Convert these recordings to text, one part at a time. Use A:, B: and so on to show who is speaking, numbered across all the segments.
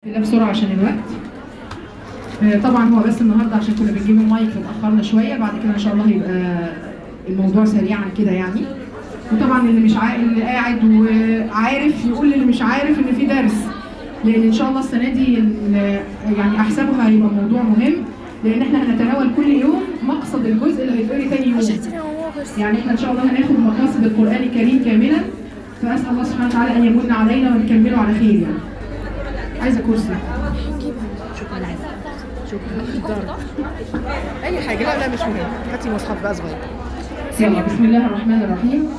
A: لا بسرعه عشان الوقت آه، طبعا هو بس النهارده عشان كنا بنجيب المايك فتاخرنا شويه بعد كده ان شاء الله هيبقى الموضوع سريعا كده يعني وطبعا اللي مش عا... اللي قاعد وعارف يقول اللي مش عارف ان في درس لان ان شاء الله السنه دي ال- يعني احسبها هيبقى موضوع مهم لان احنا هنتناول كل يوم مقصد الجزء اللي هيتقري تاني يوم يعني احنا ان شاء الله هناخد مقاصد القران الكريم كاملا فاسال الله سبحانه وتعالى ان يمن علينا ونكمله على خير يعني عايزه كرسي
B: شكرا شكرا ضرب اي حاجه لا لا مش مهم هاتي مصحف بقى صغير
A: يلا بسم الله الرحمن الرحيم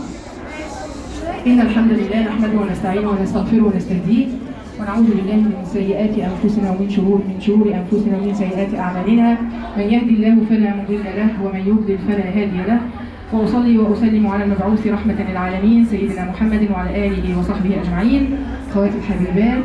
A: إن الحمد لله نحمده ونستعينه ونستغفره ونستهديه ونعوذ بالله من سيئات أنفسنا ومن شرور من شرور أنفسنا ومن سيئات أعمالنا من يهدي الله فلا مضل له ومن يضلل فلا هادي له وأصلي وأسلم على المبعوث رحمة للعالمين سيدنا محمد وعلى آله وصحبه أجمعين خواتي الحبيبات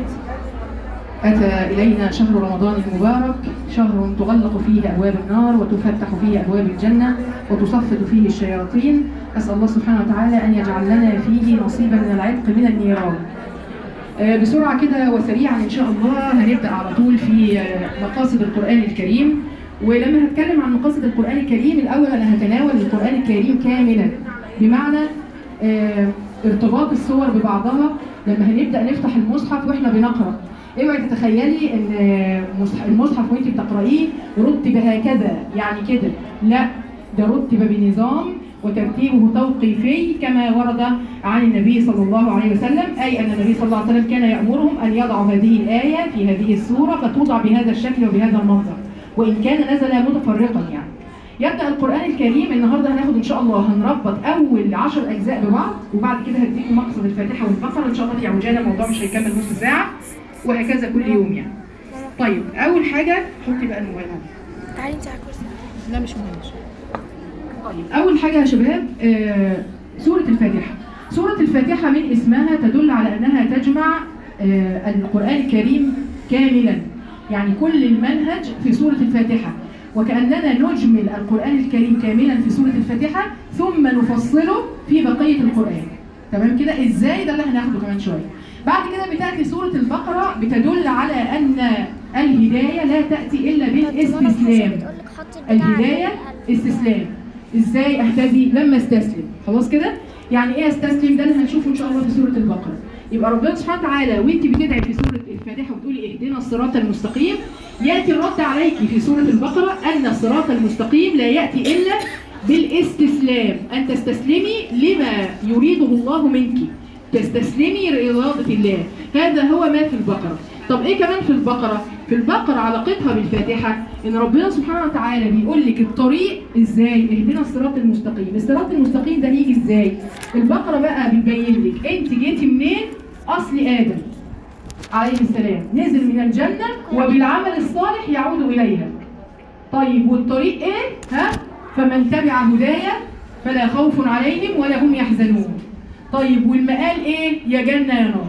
A: أتى إلينا شهر رمضان المبارك شهر تغلق فيه أبواب النار وتفتح فيه أبواب الجنة وتصفد فيه الشياطين أسأل الله سبحانه وتعالى أن يجعل لنا فيه نصيبا من العتق من النيران آه، بسرعة كده وسريعا إن شاء الله هنبدأ على طول في آه، مقاصد القرآن الكريم ولما هتكلم عن مقاصد القرآن الكريم الأول أنا هتناول القرآن الكريم كاملا بمعنى آه، ارتباط الصور ببعضها لما هنبدأ نفتح المصحف وإحنا بنقرأ اوعي تتخيلي ان مصح- المصحف وانت بتقرأيه رتب هكذا يعني كده لا ده رتب بنظام وترتيبه توقيفي كما ورد عن النبي صلى الله عليه وسلم اي ان النبي صلى الله عليه وسلم كان يامرهم ان يضعوا هذه الايه في هذه السوره فتوضع بهذا الشكل وبهذا المنظر وان كان نزل متفرقا يعني يبدا القران الكريم النهارده هناخد ان شاء الله هنربط اول عشر اجزاء ببعض وبعد كده هديكم مقصد الفاتحه والبقره ان شاء الله في عجاله الموضوع مش هيكمل نص ساعه وهكذا كل يوم يعني طيب اول حاجه حطي بقى الموبايل عندك.
B: تعالي انت على الكرسي لا مش مهم مش
A: طيب اول حاجه يا شباب آه سوره الفاتحه سوره الفاتحه من اسمها تدل على انها تجمع آه القران الكريم كاملا يعني كل المنهج في سوره الفاتحه وكاننا نجمل القران الكريم كاملا في سوره الفاتحه ثم نفصله في بقيه القران تمام كده ازاي ده اللي هناخده كمان شويه بعد كده بتاتي سوره البقره بتدل على ان الهدايه لا تاتي الا بالاستسلام الهدايه استسلام ازاي اهتدي لما استسلم خلاص كده يعني ايه استسلم ده اللي هنشوفه ان شاء الله في سوره البقره يبقى ربنا سبحانه وتعالى وانت بتدعي في سوره الفاتحه وتقولي اهدنا الصراط المستقيم ياتي الرد عليك في سوره البقره ان الصراط المستقيم لا ياتي الا بالاستسلام ان تستسلمي لما يريده الله منك تستسلمي لإرادة الله هذا هو ما في البقرة طب ايه كمان في البقرة في البقرة علاقتها بالفاتحة ان ربنا سبحانه وتعالى بيقول لك الطريق ازاي اهدنا الصراط المستقيم الصراط المستقيم ده هيجي ازاي البقرة بقى بتبين لك انت جيتي منين اصل ادم عليه السلام نزل من الجنة وبالعمل الصالح يعود اليها طيب والطريق ايه ها فمن تبع هدايا فلا خوف عليهم ولا هم يحزنون طيب والمقال ايه يا جنة يا نار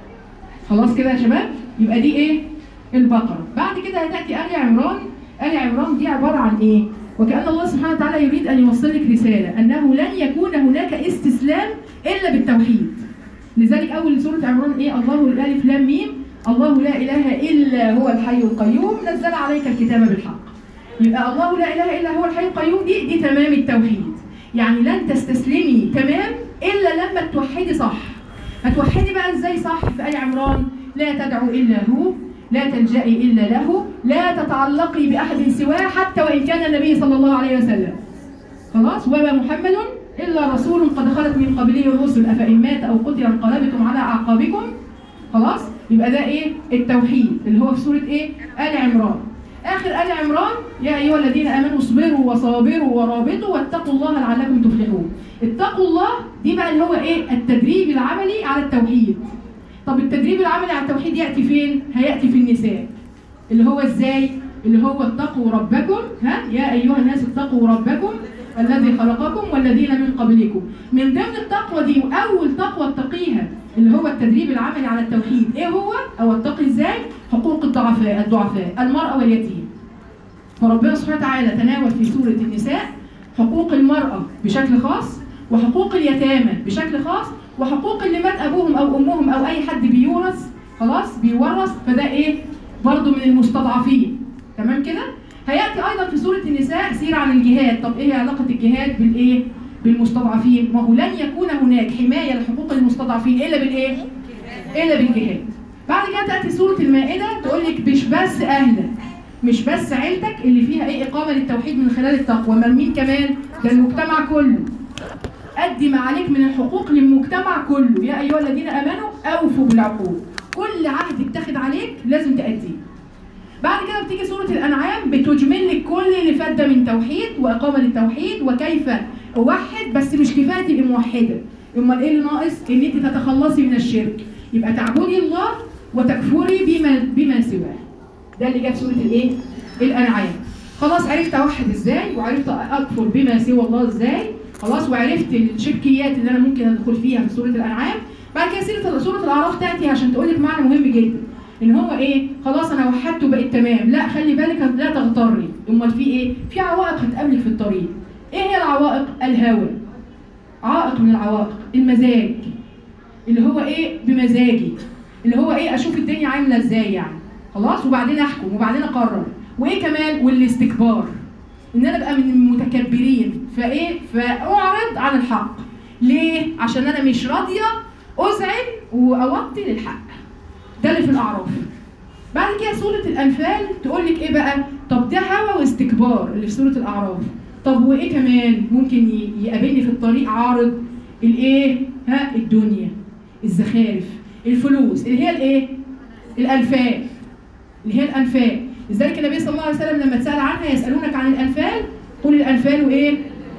A: خلاص كده يا شباب يبقى دي ايه البقرة بعد كده هتأتي آل عمران آل عمران دي عبارة عن ايه وكأن الله سبحانه وتعالى يريد أن يوصل لك رسالة أنه لن يكون هناك استسلام إلا بالتوحيد لذلك أول سورة عمران ايه الله الألف لام ميم الله لا إله إلا هو الحي القيوم نزل عليك الكتاب بالحق يبقى الله لا إله إلا هو الحي القيوم دي دي تمام التوحيد يعني لن تستسلمي تمام إلا لما توحدي صح هتوحدي بقى ازاي صح في آل عمران لا تدعو إلا هو لا تلجئي إلا له لا تتعلقي بأحد سواه حتى وإن كان النبي صلى الله عليه وسلم خلاص وما محمد إلا رسول قد خلت من قبله الرسل أفإن مات أو قتل انقلبتم على أعقابكم خلاص يبقى ده إيه التوحيد اللي هو في سورة إيه آل عمران آخر آل عمران يا أيها الذين آمنوا اصبروا وصابروا ورابطوا واتقوا الله لعلكم تفلحون اتقوا الله دي بقى اللي هو إيه التدريب العملي على التوحيد طب التدريب العملي على التوحيد يأتي فين؟ هيأتي في النساء اللي هو ازاي؟ اللي هو اتقوا ربكم ها يا ايها الناس اتقوا ربكم الذي خلقكم والذين من قبلكم من ضمن التقوى دي اول تقوى اتقيها اللي هو التدريب العملي على التوحيد ايه هو او اتقي ازاي حقوق الضعفاء الضعفاء المرأة واليتيم فربنا سبحانه وتعالى تناول في سورة النساء حقوق المرأة بشكل خاص وحقوق اليتامى بشكل خاص وحقوق اللي مات ابوهم او امهم او اي حد بيورث خلاص بيورث فده ايه برضو من المستضعفين تمام كده هياتي ايضا في سوره النساء سيره عن الجهاد طب ايه علاقه الجهاد بالايه بالمستضعفين ما هو لن يكون هناك حمايه لحقوق المستضعفين الا بالايه الا بالجهاد بعد كده تاتي سوره المائده تقول لك مش بس اهلك مش بس عيلتك اللي فيها ايه اقامه للتوحيد من خلال التقوى ما مين كمان ده المجتمع كله أدي ما عليك من الحقوق للمجتمع كله يا أيها الذين آمنوا أوفوا بالعقود كل عهد اتخذ عليك لازم تأديه بعد كده بتيجي سورة الأنعام بتجمل لك كل اللي فات ده من توحيد وإقامة للتوحيد وكيف أوحد بس مش كفاية تبقي موحدة أمال إيه اللي ناقص؟ إن أنت تتخلصي من الشرك يبقى تعبدي الله وتكفري بما بما سواه ده اللي جاب سورة الإيه؟ الأنعام خلاص عرفت أوحد إزاي وعرفت أكفر بما سوى الله إزاي خلاص وعرفت الشركيات اللي انا ممكن ادخل فيها في سوره الانعام بعد كده سيره سوره الاعراف تاتي عشان تقول لك معنى مهم جدا ان هو ايه خلاص انا وحدت وبقيت تمام لا خلي بالك لا تغتري امال في ايه في عوائق هتقابلك في الطريق ايه هي العوائق الهوى عائق من العوائق المزاج اللي هو ايه بمزاجي اللي هو ايه اشوف الدنيا عامله ازاي يعني خلاص وبعدين احكم وبعدين اقرر وايه كمان والاستكبار ان انا ابقى من المتكبرين فايه فاعرض عن الحق ليه عشان انا مش راضيه ازعل واوطي للحق ده اللي في الاعراف بعد كده سوره الانفال تقول لك ايه بقى طب ده هوى واستكبار اللي في سوره الاعراف طب وايه كمان ممكن ي- يقابلني في الطريق عارض الايه ها الدنيا الزخارف الفلوس اللي هي الايه الانفال اللي هي الانفال لذلك النبي صلى الله عليه وسلم لما اتسال عنها يسالونك عن الانفال قل الانفال ايه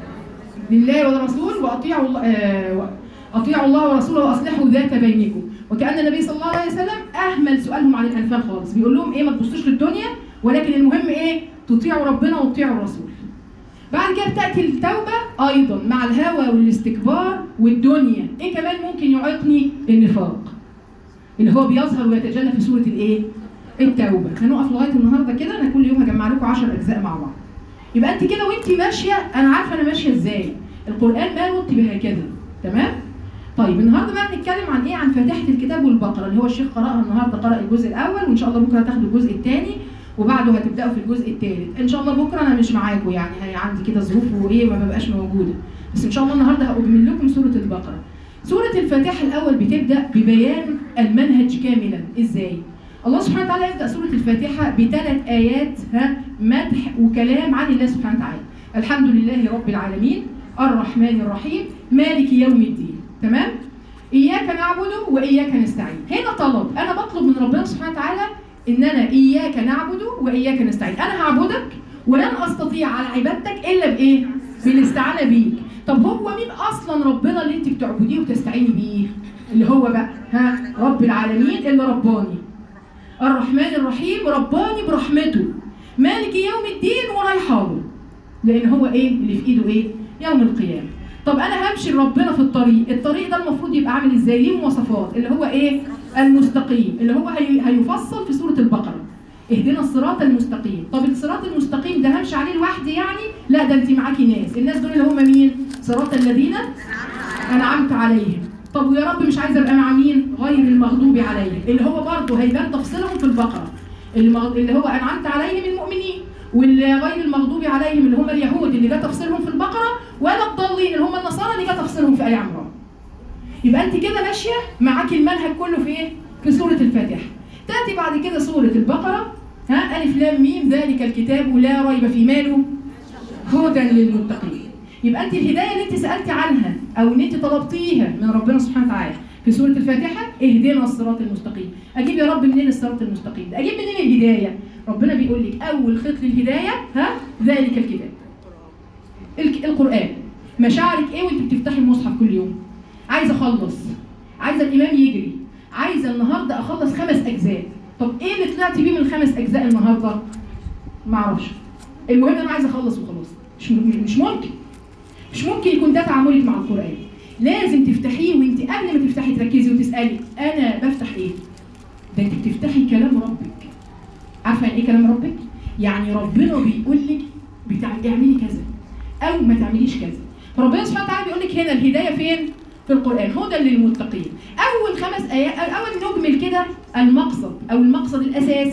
A: لله والرسول واطيعوا الله آه اطيعوا الله ورسوله واصلحوا ذات بينكم وكان النبي صلى الله عليه وسلم اهمل سؤالهم عن الانفال خالص بيقول لهم ايه ما تبصوش للدنيا ولكن المهم ايه تطيعوا ربنا وتطيعوا الرسول بعد كده بتاتي التوبه ايضا مع الهوى والاستكبار والدنيا ايه كمان ممكن يعيقني النفاق اللي هو بيظهر ويتجلى في سوره الايه التوبه هنقف لغايه النهارده كده انا كل يوم هجمع لكم 10 اجزاء مع بعض يبقى انت كده وانت ماشيه انا عارفه انا ماشيه ازاي القران ما نط بهكذا تمام طيب النهارده بقى هنتكلم عن ايه عن فاتحه الكتاب والبقره اللي هو الشيخ قراها النهارده قرا الجزء الاول وان شاء الله بكره هتاخدوا الجزء الثاني وبعده هتبداوا في الجزء الثالث ان شاء الله بكره انا مش معاكم يعني هي عندي كده ظروف وايه ما ببقاش موجوده بس ان شاء الله النهارده هأجمل لكم سوره البقره سوره الفاتحه الاول بتبدا ببيان المنهج كاملا ازاي الله سبحانه وتعالى يبدا سوره الفاتحه بثلاث ايات ها مدح وكلام عن الله سبحانه وتعالى الحمد لله رب العالمين الرحمن الرحيم مالك يوم الدين تمام اياك نعبد واياك نستعين هنا طلب انا بطلب من ربنا سبحانه وتعالى ان انا اياك نعبد واياك نستعين انا هعبدك ولن استطيع على عبادتك الا بايه بالاستعانه بيك طب هو مين اصلا ربنا اللي انت بتعبديه وتستعيني بيه اللي هو بقى ها رب العالمين اللي رباني الرحمن الرحيم رباني برحمته مالك يوم الدين ورايحه له لان هو ايه اللي في ايده ايه يوم القيامه طب انا همشي لربنا في الطريق الطريق ده المفروض يبقى عامل ازاي ليه مواصفات اللي هو ايه المستقيم اللي هو هي... هيفصل في سوره البقره اهدنا الصراط المستقيم طب الصراط المستقيم ده همشي عليه لوحدي يعني لا ده انت معاكي ناس الناس دول اللي هم مين صراط الذين انعمت عليهم طب ويا رب مش عايزه ابقى مع مين غير المغضوب عليهم اللي هو برضه هيبان تفصيلهم في البقره المغ... اللي هو انعمت عليهم المؤمنين واللي غير المغضوب عليهم اللي هم اليهود اللي جه تفصيلهم في البقره ولا الضالين اللي هم النصارى اللي جه تفصيلهم في ال عمران يبقى انت كده ماشيه معاكي المنهج كله في ايه في سوره الفاتحه تاتي بعد كده سوره البقره ها الف لام ميم ذلك الكتاب لا ريب في ماله هدى للمتقين يبقى انت الهدايه اللي انت سالتي عنها او ان انت طلبتيها من ربنا سبحانه وتعالى في سوره الفاتحه اهدنا الصراط المستقيم اجيب يا رب منين الصراط المستقيم ده اجيب منين الهدايه ربنا بيقول لك اول خط للهدايه ها ذلك الكتاب الك- القران مشاعرك ايه وانت بتفتحي المصحف كل يوم عايزه اخلص عايزه الامام يجري عايزه النهارده اخلص خمس اجزاء طب ايه اللي طلعتي بيه من الخمس اجزاء النهارده ما اعرفش المهم انا عايزه اخلص وخلاص مش م- مش ممكن مش ممكن يكون ده تعاملك مع القران لازم تفتحيه وانت قبل ما تفتحي تركزي وتسالي انا بفتح ايه ده انت بتفتحي كلام ربك عارفه يعني ايه كلام ربك يعني ربنا بيقول لك بتاع- اعملي كذا او ما تعمليش كذا فربنا سبحانه وتعالى بيقول لك هنا الهدايه فين في القران هدى للمتقين اول خمس ايات اول نجمل كده المقصد او المقصد الاساسي